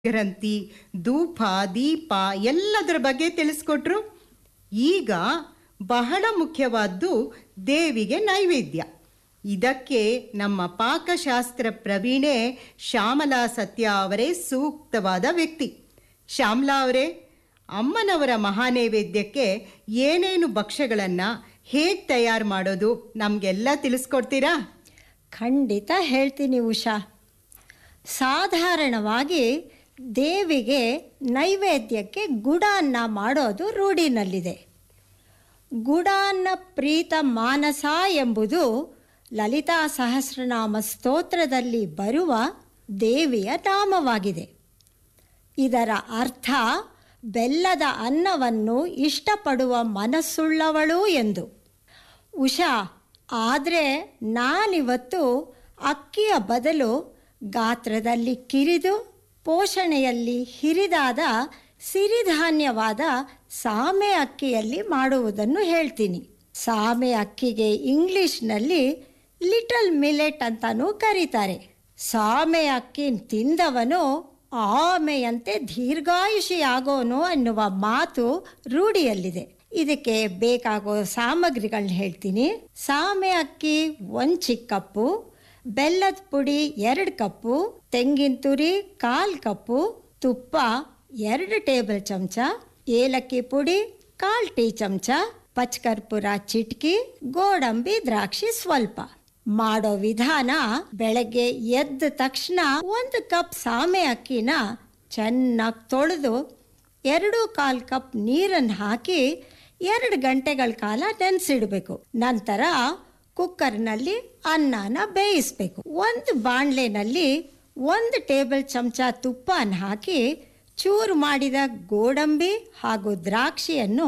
ಗ್ರಂಥಿ ಧೂಪ ದೀಪ ಎಲ್ಲದರ ಬಗ್ಗೆ ತಿಳಿಸ್ಕೊಟ್ರು ಈಗ ಬಹಳ ಮುಖ್ಯವಾದ್ದು ದೇವಿಗೆ ನೈವೇದ್ಯ ಇದಕ್ಕೆ ನಮ್ಮ ಪಾಕಶಾಸ್ತ್ರ ಪ್ರವೀಣೆ ಶ್ಯಾಮಲಾ ಸತ್ಯ ಅವರೇ ಸೂಕ್ತವಾದ ವ್ಯಕ್ತಿ ಶ್ಯಾಮಲಾ ಅವರೇ ಅಮ್ಮನವರ ಮಹಾನೈವೇದ್ಯಕ್ಕೆ ಏನೇನು ಭಕ್ಷ್ಯಗಳನ್ನು ಹೇಗೆ ತಯಾರು ಮಾಡೋದು ನಮಗೆಲ್ಲ ತಿಳಿಸ್ಕೊಡ್ತೀರಾ ಖಂಡಿತ ಹೇಳ್ತೀನಿ ಉಷಾ ಸಾಧಾರಣವಾಗಿ ದೇವಿಗೆ ನೈವೇದ್ಯಕ್ಕೆ ಗುಡಾನ್ನ ಮಾಡೋದು ರೂಢಿನಲ್ಲಿದೆ ಗುಡಾನ್ನ ಪ್ರೀತ ಮಾನಸ ಎಂಬುದು ಲಲಿತಾ ಸಹಸ್ರನಾಮ ಸ್ತೋತ್ರದಲ್ಲಿ ಬರುವ ದೇವಿಯ ನಾಮವಾಗಿದೆ ಇದರ ಅರ್ಥ ಬೆಲ್ಲದ ಅನ್ನವನ್ನು ಇಷ್ಟಪಡುವ ಮನಸ್ಸುಳ್ಳವಳು ಎಂದು ಉಷಾ ಆದರೆ ನಾನಿವತ್ತು ಅಕ್ಕಿಯ ಬದಲು ಗಾತ್ರದಲ್ಲಿ ಕಿರಿದು ಪೋಷಣೆಯಲ್ಲಿ ಹಿರಿದಾದ ಸಿರಿಧಾನ್ಯವಾದ ಸಾಮೆ ಅಕ್ಕಿಯಲ್ಲಿ ಮಾಡುವುದನ್ನು ಹೇಳ್ತೀನಿ ಸಾಮೆ ಅಕ್ಕಿಗೆ ಇಂಗ್ಲಿಷ್ನಲ್ಲಿ ಲಿಟಲ್ ಮಿಲೆಟ್ ಅಂತಾನೂ ಕರೀತಾರೆ ಸಾಮೆ ಅಕ್ಕಿ ತಿಂದವನು ಆಮೆಯಂತೆ ದೀರ್ಘಾಯುಷಿಯಾಗೋನು ಅನ್ನುವ ಮಾತು ರೂಢಿಯಲ್ಲಿದೆ ಇದಕ್ಕೆ ಬೇಕಾಗೋ ಸಾಮಗ್ರಿಗಳನ್ನ ಹೇಳ್ತೀನಿ ಸಾಮೆ ಅಕ್ಕಿ ಒಂದು ಚಿಕ್ಕ ಕಪ್ಪು ಬೆಲ್ಲದ ಪುಡಿ ಎರಡು ಕಪ್ಪು ತೆಂಗಿನ ತುರಿ ಕಾಲು ಕಪ್ಪು ತುಪ್ಪ ಎರಡು ಟೇಬಲ್ ಚಮಚ ಏಲಕ್ಕಿ ಪುಡಿ ಕಾಲು ಟೀ ಚಮಚ ಪಚ್ಕರ್ಪುರ ಚಿಟ್ಕಿ ಗೋಡಂಬಿ ದ್ರಾಕ್ಷಿ ಸ್ವಲ್ಪ ಮಾಡೋ ವಿಧಾನ ಬೆಳಗ್ಗೆ ಎದ್ದ ತಕ್ಷಣ ಒಂದು ಕಪ್ ಸಾಮೆ ಅಕ್ಕಿನ ಚೆನ್ನಾಗಿ ತೊಳೆದು ಎರಡು ಕಾಲು ಕಪ್ ನೀರನ್ನು ಹಾಕಿ ಎರಡು ಗಂಟೆಗಳ ಕಾಲ ನೆನೆಸಿಡಬೇಕು ನಂತರ ಕುಕ್ಕರ್ನಲ್ಲಿ ಅನ್ನನ ಬೇಯಿಸಬೇಕು ಒಂದು ಬಾಣಲೆನಲ್ಲಿ ಒಂದು ಟೇಬಲ್ ಚಮಚ ತುಪ್ಪನ ಹಾಕಿ ಚೂರು ಮಾಡಿದ ಗೋಡಂಬಿ ಹಾಗೂ ದ್ರಾಕ್ಷಿಯನ್ನು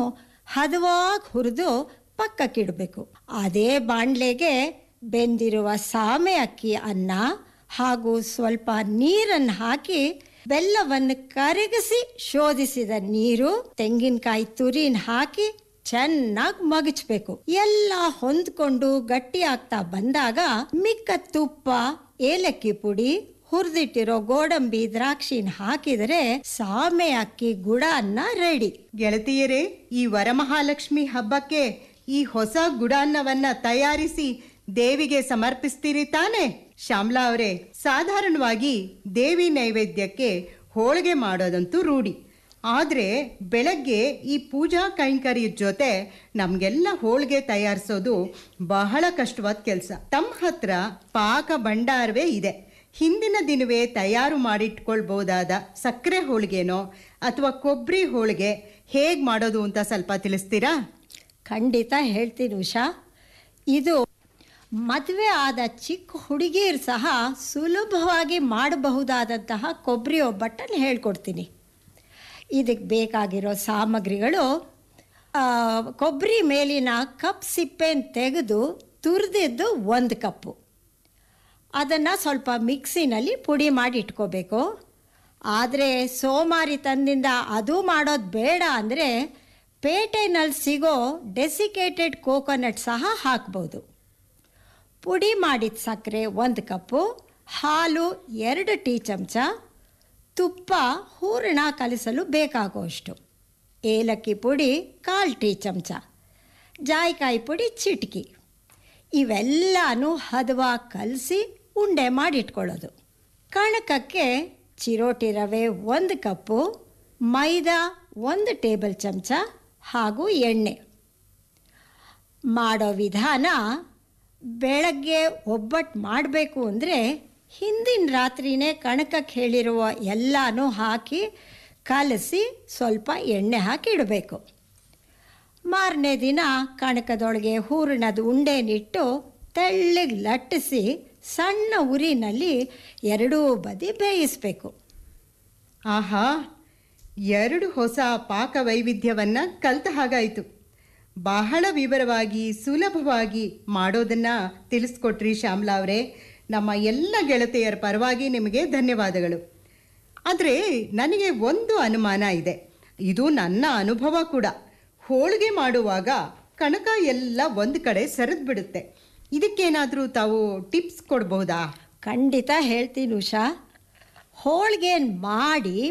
ಹದವಾಗಿ ಹುರಿದು ಪಕ್ಕಕ್ಕಿಡಬೇಕು ಅದೇ ಬಾಣಲೆಗೆ ಬೆಂದಿರುವ ಸಾಮೆ ಅಕ್ಕಿ ಅನ್ನ ಹಾಗೂ ಸ್ವಲ್ಪ ನೀರನ್ನು ಹಾಕಿ ಬೆಲ್ಲವನ್ನು ಕರಗಿಸಿ ಶೋಧಿಸಿದ ನೀರು ತೆಂಗಿನಕಾಯಿ ತುರಿನ ಹಾಕಿ ಚೆನ್ನಾಗಿ ಮಗಚ್ಬೇಕು ಎಲ್ಲ ಹೊಂದ್ಕೊಂಡು ಗಟ್ಟಿ ಆಗ್ತಾ ಬಂದಾಗ ಮಿಕ್ಕ ತುಪ್ಪ ಏಲಕ್ಕಿ ಪುಡಿ ಹುರಿದಿಟ್ಟಿರೋ ಗೋಡಂಬಿ ದ್ರಾಕ್ಷಿನ ಹಾಕಿದರೆ ಸಾಮೆ ಅಕ್ಕಿ ಗುಡ ಅನ್ನ ರೆಡಿ ಗೆಳತಿಯರೇ ಈ ವರಮಹಾಲಕ್ಷ್ಮಿ ಹಬ್ಬಕ್ಕೆ ಈ ಹೊಸ ಗುಡಾನ್ನವನ್ನ ತಯಾರಿಸಿ ದೇವಿಗೆ ಸಮರ್ಪಿಸ್ತೀರಿ ತಾನೆ ಶ್ಯಾಮ್ಲಾ ಅವರೇ ಸಾಧಾರಣವಾಗಿ ದೇವಿ ನೈವೇದ್ಯಕ್ಕೆ ಹೋಳಿಗೆ ಮಾಡೋದಂತೂ ರೂಢಿ ಆದರೆ ಬೆಳಗ್ಗೆ ಈ ಪೂಜಾ ಕೈಂಕರ್ಯದ ಜೊತೆ ನಮಗೆಲ್ಲ ಹೋಳಿಗೆ ತಯಾರಿಸೋದು ಬಹಳ ಕಷ್ಟವಾದ ಕೆಲಸ ತಮ್ಮ ಹತ್ರ ಪಾಕ ಭಂಡಾರವೇ ಇದೆ ಹಿಂದಿನ ದಿನವೇ ತಯಾರು ಮಾಡಿಟ್ಕೊಳ್ಬೋದಾದ ಸಕ್ಕರೆ ಹೋಳಿಗೆನೋ ಅಥವಾ ಕೊಬ್ಬರಿ ಹೋಳಿಗೆ ಹೇಗೆ ಮಾಡೋದು ಅಂತ ಸ್ವಲ್ಪ ತಿಳಿಸ್ತೀರಾ ಖಂಡಿತ ಹೇಳ್ತೀನಿ ಉಷಾ ಇದು ಮದುವೆ ಆದ ಚಿಕ್ಕ ಹುಡುಗಿಯರು ಸಹ ಸುಲಭವಾಗಿ ಮಾಡಬಹುದಾದಂತಹ ಕೊಬ್ಬರಿ ಒಬ್ಬಟ್ಟನ್ನು ಹೇಳ್ಕೊಡ್ತೀನಿ ಇದಕ್ಕೆ ಬೇಕಾಗಿರೋ ಸಾಮಗ್ರಿಗಳು ಆ, ಕೊಬ್ಬರಿ ಮೇಲಿನ ಕಪ್ ಸಿಪ್ಪೆನ ತೆಗೆದು ತುರಿದಿದ್ದು ಒಂದು ಕಪ್ಪು ಅದನ್ನು ಸ್ವಲ್ಪ ಮಿಕ್ಸಿನಲ್ಲಿ ಪುಡಿ ಮಾಡಿ ಇಟ್ಕೋಬೇಕು ಆದರೆ ಸೋಮಾರಿ ತಂದಿಂದ ಅದು ಮಾಡೋದು ಬೇಡ ಅಂದರೆ ಪೇಟೆನಲ್ಲಿ ಸಿಗೋ ಡೆಸಿಕೇಟೆಡ್ ಕೋಕೋನಟ್ ಸಹ ಹಾಕ್ಬೋದು ಪುಡಿ ಮಾಡಿದ ಸಕ್ಕರೆ ಒಂದು ಕಪ್ಪು ಹಾಲು ಎರಡು ಟೀ ಚಮಚ ತುಪ್ಪ ಹೂರಣ ಕಲಿಸಲು ಬೇಕಾಗುವಷ್ಟು ಏಲಕ್ಕಿ ಪುಡಿ ಕಾಲು ಟೀ ಚಮಚ ಜಾಯಿಕಾಯಿ ಪುಡಿ ಚಿಟಕಿ ಇವೆಲ್ಲನೂ ಹದವಾಗಿ ಕಲಸಿ ಉಂಡೆ ಮಾಡಿಟ್ಕೊಳ್ಳೋದು ಕಣಕಕ್ಕೆ ಚಿರೋಟಿ ರವೆ ಒಂದು ಕಪ್ಪು ಮೈದಾ ಒಂದು ಟೇಬಲ್ ಚಮಚ ಹಾಗೂ ಎಣ್ಣೆ ಮಾಡೋ ವಿಧಾನ ಬೆಳಗ್ಗೆ ಒಬ್ಬಟ್ಟು ಮಾಡಬೇಕು ಅಂದರೆ ಹಿಂದಿನ ರಾತ್ರಿನೇ ಕಣಕಕ್ಕೆ ಹೇಳಿರುವ ಎಲ್ಲನೂ ಹಾಕಿ ಕಲಸಿ ಸ್ವಲ್ಪ ಎಣ್ಣೆ ಹಾಕಿ ಇಡಬೇಕು ಮಾರನೇ ದಿನ ಕಣಕದೊಳಗೆ ಹೂರಣದ ಉಂಡೆನಿಟ್ಟು ತೆಳ್ಳಗೆ ಲಟ್ಟಿಸಿ ಸಣ್ಣ ಉರಿನಲ್ಲಿ ಎರಡೂ ಬದಿ ಬೇಯಿಸಬೇಕು ಆಹಾ ಎರಡು ಹೊಸ ಪಾಕ ವೈವಿಧ್ಯವನ್ನ ಕಲ್ತ ಹಾಗಾಯಿತು ಬಹಳ ವಿವರವಾಗಿ ಸುಲಭವಾಗಿ ಮಾಡೋದನ್ನ ತಿಳಿಸ್ಕೊಟ್ರಿ ಶ್ಯಾಮ್ಲಾ ಅವರೇ ನಮ್ಮ ಎಲ್ಲ ಗೆಳತಿಯರ ಪರವಾಗಿ ನಿಮಗೆ ಧನ್ಯವಾದಗಳು ಆದರೆ ನನಗೆ ಒಂದು ಅನುಮಾನ ಇದೆ ಇದು ನನ್ನ ಅನುಭವ ಕೂಡ ಹೋಳಿಗೆ ಮಾಡುವಾಗ ಕಣಕ ಎಲ್ಲ ಒಂದು ಕಡೆ ಸರಿದು ಬಿಡುತ್ತೆ ಇದಕ್ಕೇನಾದರೂ ತಾವು ಟಿಪ್ಸ್ ಕೊಡಬಹುದಾ ಖಂಡಿತ ಹೇಳ್ತೀನಿ ಉಷಾ ಹೋಳಿಗೆ ಮಾಡಿ